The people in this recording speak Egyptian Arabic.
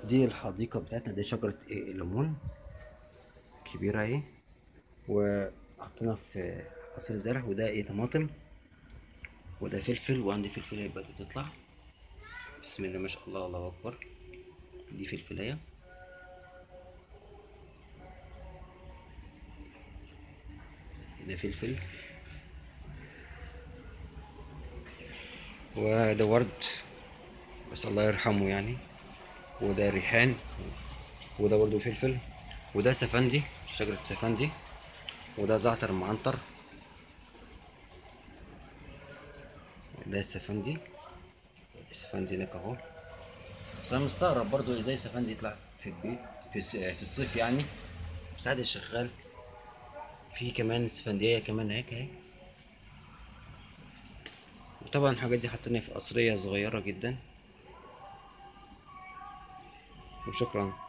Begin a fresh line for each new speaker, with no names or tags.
دي الحديقة بتاعتنا دي شجرة إيه الليمون كبيرة اهي وحطينا في عصير زرع وده ايه طماطم وده فلفل وعندي فلفل هيبقى تطلع بسم الله ما شاء الله الله اكبر دي فلفلايه ده فلفل وده ورد بس الله يرحمه يعني وده ريحان وده برضو فلفل وده سفندي شجرة سفندي وده زعتر معنطر ده السفندي السفندي هناك اهو بس انا مستغرب برضو ازاي سفندي يطلع في البيت في الس- في الصيف يعني بس عادي شغال في كمان سفندية كمان هيك اهي وطبعا الحاجات دي حاطينها في قصرية صغيرة جدا وشكرا